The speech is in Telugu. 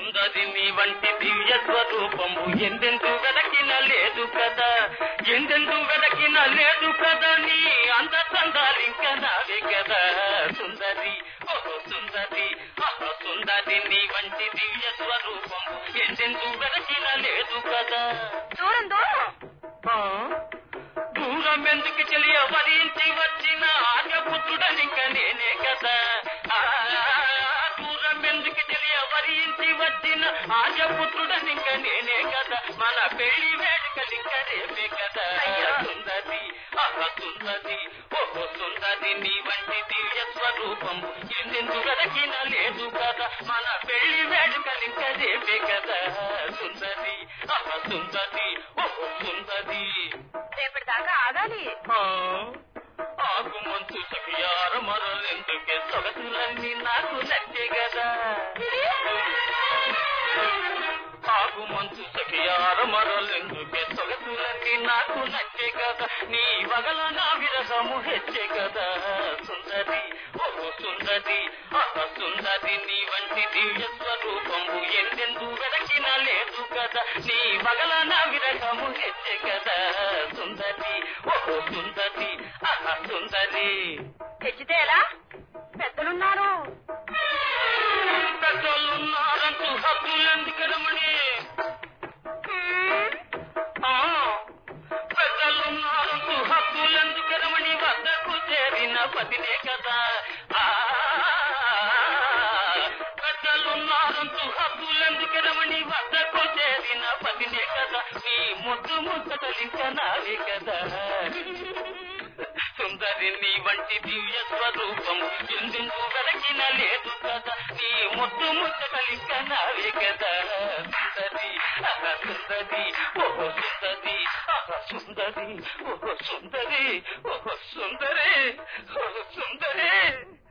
సుందరి నీ వంటి దివ్య స్వరూపము ఎందెందు వెదకిన లేదు కదా ఎందెందు వెదకిన లేదు కదా నీ అంద సందాలింక నావే కదా సుందరి ఓహో సుందరి ఓహో సుందరి నీ వంటి దివ్య స్వరూపము ఎందెందు వెదకిన లేదు కదా దూరం దూరం ఆ? దూరం ఎందుకు తెలియ వరించి వచ్చిన ఆర్యపుత్రుడనిక నేనే కదా ఆ, దూరం ఎందుకు తెలియ వరించి వచ్చిన ఆర్యపుత్రుడనిక నేనే కదా మన పెళ్లి వేడుకలింక రేపే కదా అయ్యో. సుందరి ఆహా సుందరి ఓహో సుందరి నీ వంటి దివ్య స్వరూపం ఎందెందు వెదకిన లేదు కదా మన పెళ్లి వేడుకలింక రేపే కదా సుందరి ఆహా సుందరి ఓహో సుందరి రేపటి దాకా ఆగాలి ఆ, ఆకు మంచు సఖియార మరలెందుకే సొగసులన్నీ నాకు నచ్చే కదా ఆకు మంచు సఖియార మరలెందుకే సొగసులన్నీ నాకు నచ్చే కదా నీ వగల నా విరహము హెచ్చే కదా సుందరి ఓహో సుందరి ఆహ సుందరి నీ వంటి దివ్య స్వరూపము ఎందెందు వెదకిన లేదు కదా నీ వగల నా విరహము హెచ్చే కదా సుందరి ఓహో సుందరి ఆహ సుందరి తెచ్చితే ఎలా పెద్దలున్నారు పెద్దోళ్ళున్నారంటూ హక్కులెందుకు రమణి హ్మ్. ఆ, పెద్దలున్నారంటూ హక్కులెందుకు రమణి వద్దకు చేరిన పదినే కదా ఆ, పెద్దలున్నారంటూ హక్కులెందుకు రమణి వద్దకు చేరిన పదినే కదా నీ ముద్దు ముద్దలింక నావే కదా సుందరి నీ వంటి దివ్య స్వరూపం ఎందెందు వెలకిన లేదు కదా నీ ముద్దు ముద్దలింక నావే కదా సుందరి ఆహా సుందరి ఓహో సుందరి ఆహా సుందరి ఓహో సుందరి ఓహో సుందరి ఓహో సుందరి